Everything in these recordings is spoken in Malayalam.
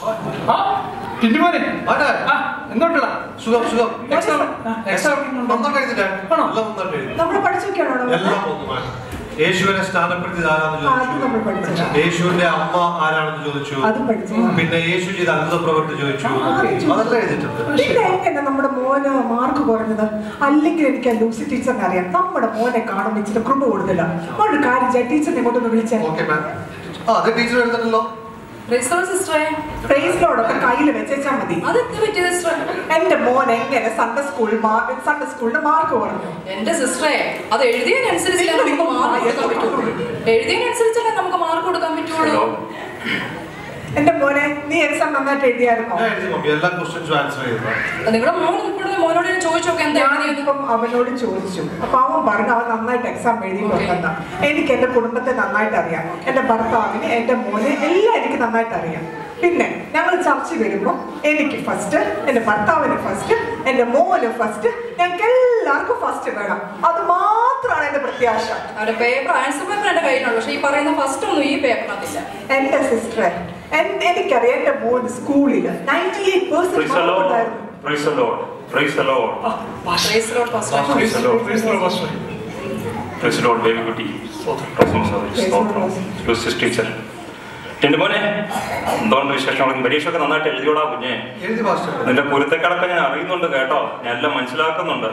ആ ടിന്റുമോനെ ആരാ? ആ എന്തുണ്ടടാ സുഖം സുഖം എക്സാം എക്സാം നന്നായിട്ട് എഴുതില്ലേ? ആണോ? എല്ലാം നന്നായിട്ട് എഴുതി. നമ്മൾ പഠിച്ചൊക്കെയാണോ എല്ലാം ഒന്നുമാണ് യേശുവിനെ സ്ഥാനപ്പെടുത്തിയത് ആരാണെന്ന് ആ, അത് നമ്മൾ ചോദിച്ചു പഠിച്ചതാ. യേശുവിന്റെ അമ്മ ആരാണെന്ന് ചോദിച്ചു അതും പഠിച്ചു പിന്നെ യേശു ചെയ്ത അത്ഭുത പ്രവൃത്തി ചോദിച്ചു ആ, അത് ചോദിച്ചു. അതെല്ലാം എഴുതിയിട്ടുണ്ട് പിന്നെ എങ്ങനെ നമ്മുടെ മോന് മാർക്ക് കുറഞ്ഞത് അല്ലെങ്കിൽ എനിക്ക് ആ ലൂസി ടീച്ചറിനെ അറിയാം നമ്മുടെ മോനെ കാണുമ്പോൾ ഇച്ചിരി കൃപ കൊടുത്തില്ല ഒരു കാര്യം ചെയ്യാം ടീച്ചറിനെ ഇങ്ങോട്ടൊന്ന് വിളിച്ചേ ഓക്കെ മാം ആ അത് ടീച്ചർ എഴുതണല്ലോ സിസ്റ്ററെ പ്രൈസിലോടൊക്കെ കയ്യിൽ വെച്ചാ മതി അതെന്ത് പറ്റിയ സിസ്റ്ററെ എന്റെ മോൻ എങ്ങനെ സൺഡേ സ്കൂൾ സൺഡേ സ്കൂളിന്റെ മാർക്ക് കുറഞ്ഞു എന്റെ സിസ്റ്ററെ അത് എഴുതിയതിനനുസരിച്ചല്ലേ നമുക്ക് മാർക്ക് കൊടുക്കാൻ പറ്റുള്ളൂ എഴുതിയതിനനുസരിച്ചല്ലേ നമുക്ക് മാർക്ക് കൊടുക്കാൻ പറ്റുള്ളൂ എന്റെ മോനെ നീ എക്സാം നന്നായിട്ട് എഴുതിയായിരുന്നോ ഞാൻ എഴുതി മമ്മി എല്ലാ ക്വസ്റ്റ്യൻസും ആൻസർ ചെയ്തു നിങ്ങളുടെ മോൻ ഇപ്പോഴും മോനോട് ഞാൻ ചോദിച്ചോക്കെ എന്താ എഴുതിയത് ഞാനിപ്പം അവനോട് ചോദിച്ചു അപ്പൊ അവൻ പറഞ്ഞു അവൻ നന്നായിട്ട് എക്സാം എഴുതിയിട്ടുണ്ടെന്ന് എനിക്ക് എന്റെ കുടുംബത്തെ നന്നായിട്ട് അറിയാം എന്റെ ഭർത്താവിന് എന്റെ മോനെ എല്ലാം എനിക്ക് നന്നായിട്ട് അറിയാം പിന്നെ ഞങ്ങൾ ചർച്ച വരുമ്പോൾ എനിക്ക് ഫസ്റ്റ് എന്റെ ഭർത്താവിന് ഫസ്റ്റ് എന്റെ മോന് ഫസ്റ്റ് ഞങ്ങൾക്ക് എല്ലാവർക്കും ഫസ്റ്റ് വേണം അത് മാത്രമാണ് എന്റെ പ്രത്യാശ അവരുടെ പേപ്പർ ആൻസർ പേപ്പർ എന്റെ കയ്യിലുണ്ട് പക്ഷെ ഈ പറയുന്ന ഫസ്റ്റ് ഒന്നും ഈ പേപ്പറിനകത്തില്ല എന്റെ സിസ്റ്ററെ എനിക്കറിയാം എന്റെ മോൻ സ്കൂളിൽ ninety eight Praise the Lord. Percent Praise the Lord. Praise the Lord. Praise the Lord, pastor. Praise the Lord. Praise the Lord, baby കുട്ടി. പ്രസംഗം സഹോദരി. സ്തോത്രം. Lucy's teacher. എന്റെ മോനെ എന്തുകൊണ്ട് വിശേഷങ്ങൾ പരീക്ഷയൊക്കെ നന്നായിട്ട് എഴുതിയോടാ കുഞ്ഞെ എഴുതി മാസ്റ്റർ നിന്റെ കുരുത്തക്കടക്കം ഞാൻ അറിയുന്നുണ്ട് കേട്ടോ ഞാൻ എല്ലാം മനസ്സിലാക്കുന്നുണ്ട്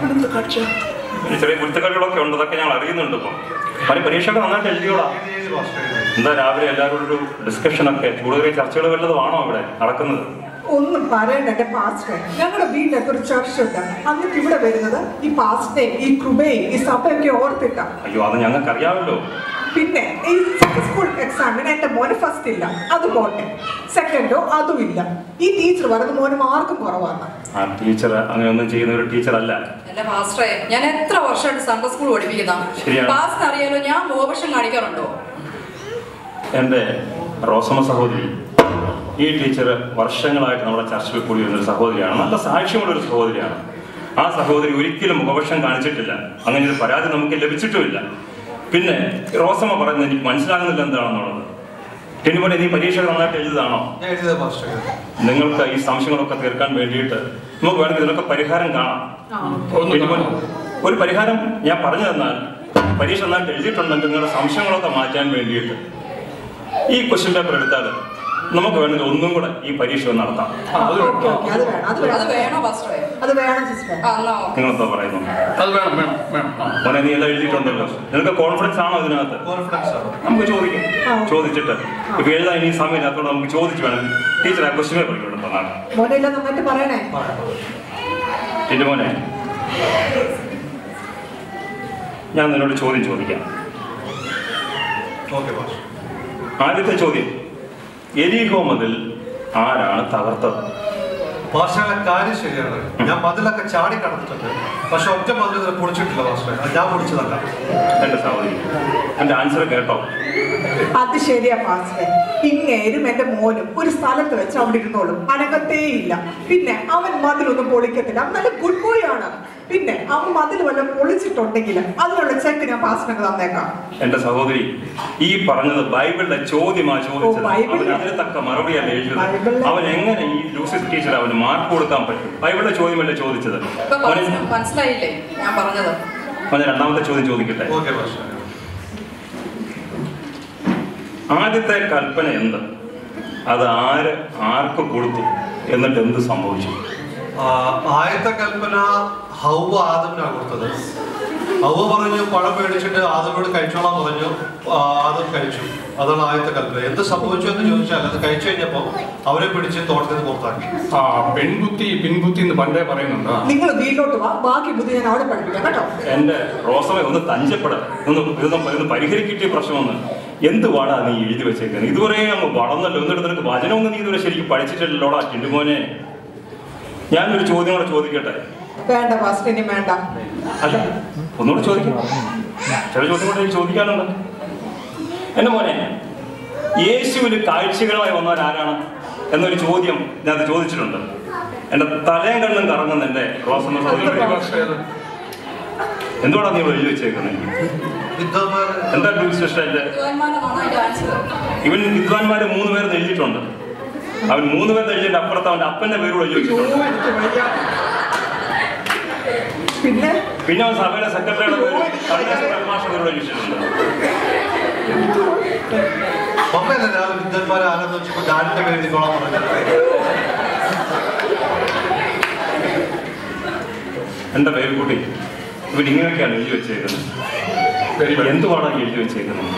പിന്നെ ചെറിയ കുരുത്തക്കടകളൊക്കെ ഉണ്ട് അതൊക്കെ ഞാൻ അറിയുന്നുണ്ട് ഇപ്പം അവന് പരീക്ഷയൊക്കെ നന്നായിട്ട് എഴുതിയോടാ എഴുതി എഴുതി മാസ്റ്റർ എഴുതി എന്താ രാവിലെ എല്ലാവരും ഒരു ഡിസ്കഷനൊക്കെ കൂടുതൽ ചർച്ചകൾ വല്ലതുമാണോ ഇവിടെ നടക്കുന്നത് ഒന്നും പറയണ്ട എന്റെ പാസ്റ്റർ ഞങ്ങളുടെ വീട്ടിലൊക്കെ ഒരു ചർച്ച ഉണ്ട് എന്നിട്ട് ഇവിടെ വരുന്നത് ഈ പാസ്റ്റേയും ഈ കൃപയും ഈ സഭയൊക്കെ ഓർത്തിട്ട അയ്യോ അത് ഞങ്ങൾക്ക് അറിയാമല്ലോ പിന്നെ ഈ സ്കൂൾ എക്സാമിന് എന്റെ മോന് ഫസ്റ്റ് ഇല്ല അത് പോട്ടെ സെക്കൻഡോ അതും ഇല്ല ഈ ടീച്ചർ പറയുന്നത് മോന് മാർക്കും കുറവാണ് ആ ടീച്ചർ അങ്ങനെയൊന്നും ചെയ്യുന്ന ഒരു ടീച്ചർ അല്ല എന്റെ പാസ്റ്ററെ ഞാൻ എത്ര വർഷമായിട്ട് സൺഡേ സ്കൂൾ പഠിപ്പിക്കുന്ന ശരിയാണ്. പാസ്റ്റിന് അറിയാലോ ഞാൻ മോപക്ഷം കാണിക്കാറുണ്ടോ എൻ്റെ റോസമ്മ സഹോദരി ഈ ടീച്ചർ വർഷങ്ങളായിട്ട് നമ്മുടെ ചർച്ചയിൽ കൂടി വരുന്ന ഒരു സഹോദരിയാണ് നല്ല സാക്ഷ്യമുള്ള ഒരു സഹോദരിയാണ് ആ സഹോദരി ഒരിക്കലും മുഖപക്ഷം കാണിച്ചിട്ടില്ല അങ്ങനെ ഒരു പരാതി നമുക്ക് ലഭിച്ചിട്ടുമില്ല പിന്നെ റോസമ്മ പറയുന്നത് എനിക്ക് മനസ്സിലാകുന്നില്ല എന്താണെന്നുള്ളത് ടെനിമോനെ നീ പരീക്ഷ നന്നായിട്ട് എഴുതുന്നതാണോ ഞാൻ എഴുതിയത് മാസ്റ്റർ നിങ്ങൾക്ക് ഈ സംശയങ്ങളൊക്കെ തീർക്കാൻ വേണ്ടിയിട്ട് നമുക്ക് വേണമെങ്കിൽ ഇതിനൊക്കെ പരിഹാരം കാണാം ടെനിമോൻ, ഒരു പരിഹാരം ഞാൻ പറഞ്ഞു തന്നാൽ പരീക്ഷ നന്നായിട്ട് എഴുതിയിട്ടുണ്ടെങ്കിൽ നിങ്ങളുടെ സംശയങ്ങളൊക്കെ മാറ്റാൻ വേണ്ടിയിട്ട് ഈ ക്വസ്റ്റ്യൻ പേപ്പർ എടുത്താൽ നമുക്ക് വേണമെങ്കിൽ ഒന്നും കൂടെ ഈ പരീക്ഷ ഒന്ന് നടത്താം ഓക്കെ ഓക്കെ അത് വേണം അത് അത് വേണം വേണോ പാസ്റ്ററെ അത് വേണം സിസ്റ്റർ ആ എന്നാ ഓക്കെ നിങ്ങളെന്താ പറയുന്നു അത് വേണം വേണം വേണം ആ. മോനെ നീ എല്ലാം എഴുതിയിട്ടുണ്ടല്ലോ നിനക്ക് കോൺഫിഡൻസ് ആണോ ഇതിനകത്ത് കോൺഫിഡൻസ് ആണ് നമുക്ക് ചോദിക്കാം ആ. ചോദിച്ചിട്ട് ഇപ്പൊ എഴുതാൻ ഇനി സമയമില്ലാത്തതുകൊണ്ട് നമുക്ക് ചോദിച്ചു വേണം ടീച്ചർ ആ ക്വസ്റ്റ്യൻ പേപ്പർ ഇവിടെ തന്നാണ് മോനെ എല്ലാം നന്നായിട്ട് പറയണേ ടിന്റെ മോനെ ഞാൻ നിന്നോട് ചോദ്യം ചോദിക്കാം ഓക്കെ മാസ്റ്റർ ആദ്യത്തെ ചോദ്യം എലീഹോ മതിൽ ആരാണ് തകർത്തത് മാസ്റ്ററുടെ കാര്യം ശരിയാണ് ഞാൻ മതിലൊക്കെ ചാടി കടന്നിട്ടുണ്ട് പക്ഷെ ഒറ്റ മതിൽ ഇതിനെ പൊളിച്ചിട്ടില്ല മാസ്റ്ററെ അത് ഞാൻ പൊളിച്ചതല്ല എന്റെ സഹോദരി എന്റെ ആൻസർ കേട്ടോ അത് ശരിയാ പാസ്റ്റർ ഇങ്ങേരും എന്റെ മോനും ഒരു സ്ഥലത്ത് വെച്ച് അവിടെ ഇരുന്നോളും അനങ്ങത്തേ ഇല്ല പിന്നെ അവൻ മതിലൊന്നും പൊളിക്കത്തില്ല അവൻ നല്ല ഗുഡ് ബോയ് ആണ് പിന്നെ അവൻ മതിൽ വല്ലതും പൊളിച്ചിട്ടുണ്ടെങ്കിൽ അതിനുള്ള ചെക്ക് ഞാൻ പാസ്റ്റർക്ക് തന്നേക്കാം എന്റെ സഹോദരി ഈ പറഞ്ഞത് ബൈബിളിലെ ചോദ്യമാ ചോദിച്ചത് ഓ, ബൈബിളിലെ- അവൻ അതിന് തക്ക മറുപടിയല്ല എഴുതിയത് ബൈബിളിലെ- അവൻ എങ്ങനെ ഈ ലൂസിസ് ടീച്ചർ അവന് മാർക്ക് കൊടുക്കാൻ പറ്റും ബൈബിളിലെ ചോദ്യമല്ലേ ചോദിച്ചത് ഇപ്പൊ അവന് പാസ്റ്റിന് മനസ്സിലായില്ലേ ഞാൻ പറഞ്ഞത് അവന് രണ്ടാമത്തെ ചോദ്യം ചോദിക്കട്ടെ ഓക്കെ മാസ്റ്റർ ആദ്യത്തെ കൽപ്പന എന്ത് അത് ആര് ആർക്ക് കൊടുത്തു എന്നിട്ട് എന്ത് സംഭവിച്ചു ആ, ആദ്യത്തെ കൽപ്പന ഹൗവ ആദമിനാണ് കൊടുത്തത് ഹൗവ പറഞ്ഞു പഴം മേടിച്ചിട്ട് ആദമിനോട് കഴിച്ചോളാൻ പറഞ്ഞു ആ, ആദം കഴിച്ചു അതാണ് ആദ്യത്തെ കൽപ്പന എന്ത് സംഭവിച്ചു എന്ന് ചോദിച്ചാൽ അത് കഴിച്ചു കഴിഞ്ഞപ്പോൾ അവരെ പിടിച്ച് തോട്ടത്തിൽ നിന്ന് പുറത്താക്കി ആ പെൺകുത്തി പിൻകുത്തി എന്ന് പണ്ടേ പറയുന്നുണ്ട് ആ. നിങ്ങൾ വീട്ടിലോട്ട് വാ ബാക്കി ബുദ്ധി ഞാൻ അവിടെ പഠിപ്പിക്കാം കേട്ടോ എന്റെ റോസമ ഒന്ന് തഞ്ചപ്പെട ഒന്ന് ഇതൊന്ന് ഇതൊന്ന് പരിഹരിക്കിട്ടിയ പ്രശ്നമൊന്ന് എന്ത് വാടാ നീ എഴുതി വെച്ചേക്കുന്നത് ഇതുവരെ അങ്ങ് വളർന്നല്ലോ എന്നിട്ട് നിനക്ക് വചനമൊന്നും നീ ഇതുവരെ ശരിക്കും പഠിച്ചിട്ടില്ലല്ലോടാ ചിണ്ടുമോനെ ഞാനൊരു ചോദ്യം കൂടെ ചോദിക്കട്ടെ വേണ്ട പാസ്റ്റർ ഇനി വേണ്ട അല്ല ഒന്നുകൂടെ ചോദിക്കാം ചില ചോദ്യം കൂടെ എനിക്ക് ചോദിക്കാനുണ്ട് എന്റെ മോനെ യേശുവിന് കാഴ്ചകളുമായി വന്നവർ ആരാണ് എന്നൊരു ചോദ്യം ഞാൻ അത് ചോദിച്ചിട്ടുണ്ട് എന്റെ തലയും കണ്ണും കറങ്ങുന്ന എന്റെ റോസമ്മ ഒരു ചോദിക്കട്ടെ പക്ഷേ അത് എന്തുകൊണ്ടാണ് നീ ഇവിടെ എഴുതി വെച്ചേക്കുന്നത് വിദ്വാൻമാർ എന്താ ടൂറിസ്റ്റ് എന്റെ വിദ്വാൻമാരെന്നാണ് അതിന്റെ ആൻസർ ഇവൻ വിദ്വാൻമാര് മൂന്ന് പേര് എഴുതിയിട്ടുണ്ട് അവൻ മൂന്ന് പേർ എഴുതിന്റെ അപ്പുറത്ത് അവന്റെ അപ്പന്റെ പേരോട് എഴുതി അയ്യോ, വെച്ചിട്ടുണ്ട് എനിക്ക് വയ്യ. പിന്നെ പിന്നെ അവൻ സഭയിലെ സെക്രട്ടറിയുടെ പേര് മാഷ പേരോട് എഴുതി വെച്ചിട്ടുണ്ട് അമ്മയല്ല രാവിലെ വിദ്വാൻമാരെ ആരെന്ന് വെച്ചപ്പോ ഡാഡിന്റെ പേര് എഴുതിക്കോളാൻ പറഞ്ഞു എന്റെ പേര് കൂട്ടി ഇവൻ ഇങ്ങനെയൊക്കെയാണ് എഴുതി വെച്ചേക്കുന്നത് വെരി ഗുഡ് എന്തുവാണ് ഈ എഴുതി വെച്ചേക്കുന്നത്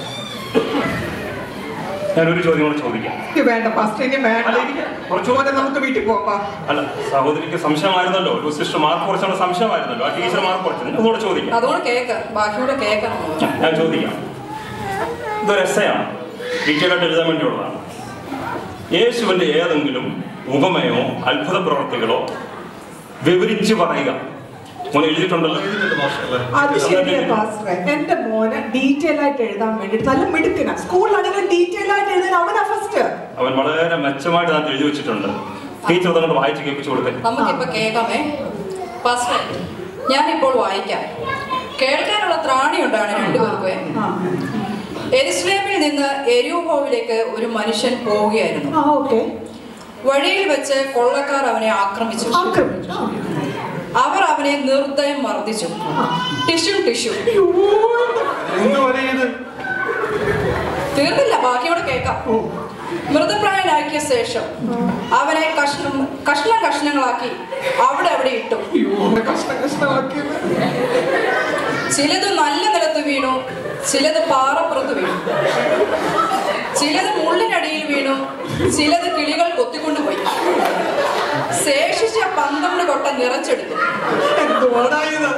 ഞാൻ ഒരു ചോദ്യം കൂടെ ചോദിക്കാം എനിക്ക് വേണ്ട ഫസ്റ്റ് ഇനി വേണ്ട എനിക്ക് കുറച്ചുപോലെ നമുക്ക് വീട്ടിൽ പോകാം അല്ല സഹോദരിക്ക് സംശയമായിരുന്നല്ലോ ഒരു സിസ്റ്റർ മാർക്ക് കുറച്ചുള്ള സംശയമായിരുന്നല്ലോ ആ ടീച്ചർ മാർക്ക് കുറച്ചത് അതുകൂടെ ചോദിക്കാം അതുകൊണ്ട് കേക്ക് ബാക്കിയൂടെ കേൾക്കണം ഞാൻ ചോദിക്കാം ഇതൊരു എസ്സയാണ് ഡീറ്റെയിൽ ആയിട്ട് എഴുതാൻ വേണ്ടിയുള്ളതാണ് യേശുവിന്റെ ഏതെങ്കിലും ഉപമയോ അത്ഭുത പ്രവർത്തികളോ വിവരിച്ച് പറയുക മോനെ എഴുതിയിട്ടുണ്ടല്ലോ എഴുതിയിട്ടുണ്ട് മാസ്റ്റർ അത് ശരിയാ പാസ്റ്ററെ എന്റെ മോന് ഡീറ്റെയിൽ ആയിട്ട് എഴുതാൻ വേണ്ടിട്ട് നല്ല മിടുക്കന സ്കൂളിലാണെങ്കിലും ഡീറ്റെയിൽ ആയിട്ട് എഴുതാൻ അവനാ ഫസ്റ്റ് അവൻ വളരെ മെച്ചമായിട്ട് ഞാൻ എഴുതി വെച്ചിട്ടുണ്ട് ടീച്ചർ അതങ്ങോട്ട് വായിച്ച് കേൾപ്പിച്ചു കൊടുത്തേ നമുക്കിപ്പോ കേൾക്കാമേ ഫസ്റ്റ് ഞാനിപ്പോൾ വായിക്കാം കേൾക്കാനുള്ള ത്രാണി ഉണ്ടാണ് രണ്ടുപേർക്കും എരുസ്ലേമിൽ നിന്ന് എരൂഹോവിലേക്ക് ഒരു മനുഷ്യൻ പോവുകയായിരുന്നു ആ ഓക്കെ വഴിയിൽ വെച്ച് കൊള്ളക്കാർ അവനെ ആക്രമിച്ചു ആക്രമിച്ചു അവർ അവനെ നിർദ്ദയം മർദ്ദിച്ചു ടിഷ്യൂ ടിഷ്യൂ എന്തുവരെ ഇത് തീർന്നില്ല ബാക്കിയോടെ കേൾക്കാം മൃതപ്രായനാക്കിയ ശേഷം അവനെ കഷ്ണം കഷ്ണം കഷ്ണങ്ങളാക്കി അവിടെ അവിടെ ഇട്ടു അയ്യോ കഷ്ടം കഷ്ടമാക്കിയത് ചിലത് നല്ല നിലത്ത് വീണു ചിലത് പാറപ്പുറത്ത് വീണു ചിലത് മുള്ളിനടിയിൽ വീണു ചിലത് കിളികൾ കൊത്തിക്കൊണ്ടുപോയി ശേഷിച്ച പന്ത്രണ്ട് കൊട്ട നിറച്ചെടുത്തു എന്തുവാടാ ഇത്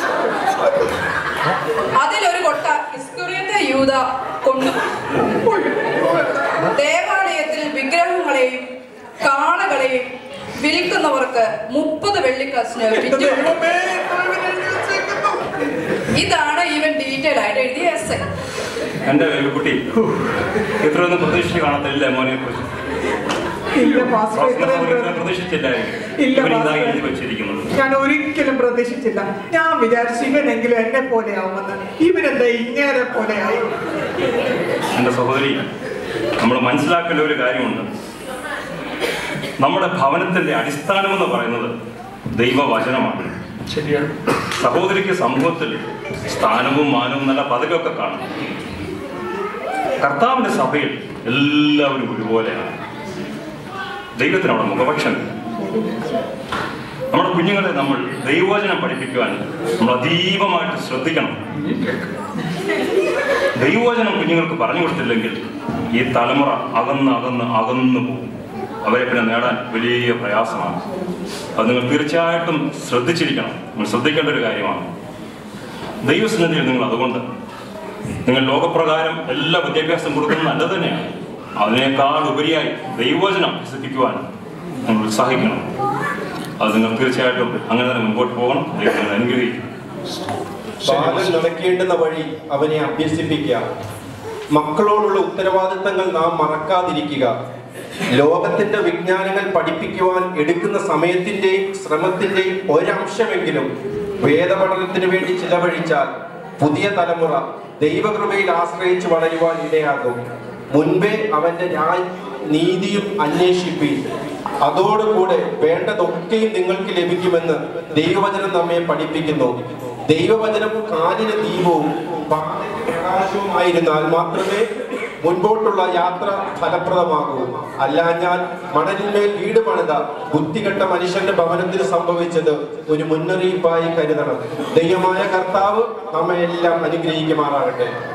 അതിലൊരു കൊട്ട ഇസ്കുറിയത്തെ യൂത കൊണ്ടു ദേവാലയത്തിൽ വിഗ്രഹങ്ങളെയും കാളകളെയും വിൽക്കുന്നവർക്ക് മുപ്പത് വെള്ളിക്കാശിന് എന്റെ വിറ്റു ദൈവമേ, എത്ര ഇവൻ എഴുതി വെച്ചേക്കുന്നു. ഇതാണ് ഇവൻ ഡീറ്റെയിൽ ആയിട്ട് എഴുതിയ എസ് എന്റെ കുട്ടി ഇത്രയൊന്നും പ്രതീക്ഷിച്ച് കാണത്തില്ല മോനെ കുറിച്ച് ഇല്ല പാസ്റ്റർ ഇത്രയും ഇത്രയും പ്രതീക്ഷിച്ചില്ലായിരിക്കും ഇല്ല, ഇവൻ ഇതാ മാസ്റ്റർ. എഴുതി വെച്ചിരിക്കുന്നത് ഞാൻ ഒരിക്കലും പ്രതീക്ഷിച്ചില്ല ഞാൻ വിചാരിച്ചു ഇവനെങ്കിലും എന്നെ പോലെ ആവുമെന്ന് ഇവനെന്താ ഇങ്ങേരെ പോലെയായി എന്റെ സഹോദരി നമ്മൾ മനസ്സിലാക്കേണ്ട ഒരു കാര്യമുണ്ട് നമ്മുടെ ഭവനത്തിന്റെ അടിസ്ഥാനം എന്ന് പറയുന്നത് ദൈവവചനമാണ് ശരിയാണ് സഹോദരിക്ക് സമൂഹത്തിൽ സ്ഥാനവും മാനവും നല്ല പദവിയൊക്കെ കാണും കർത്താവിന്റെ സഭയിൽ എല്ലാവരും ഒരുപോലെയാണ് ദൈവത്തിന് അവിടെ മുഖപക്ഷമില്ല നമ്മുടെ കുഞ്ഞുങ്ങളെ നമ്മൾ ദൈവവചനം പഠിപ്പിക്കുവാൻ നമ്മൾ അതീവമായിട്ട് ശ്രദ്ധിക്കണം ദൈവവചനം കുഞ്ഞുങ്ങൾക്ക് പറഞ്ഞു കൊടുത്തില്ലെങ്കിൽ ഈ തലമുറ അകന്ന് അകന്ന് അകന്നു പോകും അവരെ പിന്നെ നേടാൻ വലിയ പ്രയാസമാണ് അത് നിങ്ങൾ തീർച്ചയായിട്ടും ശ്രദ്ധിച്ചിരിക്കണം നിങ്ങൾ ശ്രദ്ധിക്കേണ്ട ഒരു കാര്യമാണ് ദൈവസന്നിധിയിൽ നിങ്ങൾ അതുകൊണ്ട് നിങ്ങൾ ലോകപ്രകാരം എല്ലാ വിദ്യാഭ്യാസം കൊടുക്കുന്നത് നല്ലത് തന്നെയാണ് അതിനേക്കാൾ ഉപരിയായി ദൈവവചനം അഭ്യസിപ്പിക്കുവാൻ നിങ്ങൾ ഉത്സാഹിക്കണം അത് നിങ്ങൾ തീർച്ചയായിട്ടും അങ്ങനെ തന്നെ മുൻപോട്ട് പോകണം ദൈവം നിങ്ങളെ അനുഗ്രഹിക്കും ബാലൻ നടക്കേണ്ടുന്ന വഴി അവനെ അഭ്യസിപ്പിക്കുക മക്കളോടുള്ള ഉത്തരവാദിത്തങ്ങൾ നാം മറക്കാതിരിക്കുക ലോകത്തിന്റെ വിജ്ഞാനങ്ങൾ പഠിപ്പിക്കുവാൻ എടുക്കുന്ന സമയത്തിന്റെയും ശ്രമത്തിന്റെയും ഒരംശമെങ്കിലും വേദപഠനത്തിന് വേണ്ടി ചിലവഴിച്ചാൽ പുതിയ തലമുറ ദൈവകൃപയിൽ ആശ്രയിച്ച് വളരുവാൻ ഇടയാകും മുൻപേ അവന്റെ ന്യായ നീതിയും അന്വേഷിപ്പീൻ അതോടുകൂടെ വേണ്ടതൊക്കെയും നിങ്ങൾക്ക് ലഭിക്കുമെന്ന് ദൈവവചനം നമ്മെ പഠിപ്പിക്കുന്നു ദൈവവചനം കാലിന് ദീപവും പാതയ്ക്ക് പ്രകാശവുമായിരുന്നാൽ മാത്രമേ മുൻപോട്ടുള്ള യാത്ര ഫലപ്രദമാകൂ അല്ലാഞ്ഞാൽ മണലിന്മേൽ വീട് പണിത ബുദ്ധികെട്ട മനുഷ്യന്റെ ഭവനത്തിന് സംഭവിച്ചത് ഒരു മുന്നറിയിപ്പായി കരുതണം ദൈവമായ കർത്താവ് നമ്മെ എല്ലാം അനുഗ്രഹിക്കുമാറാകട്ടെ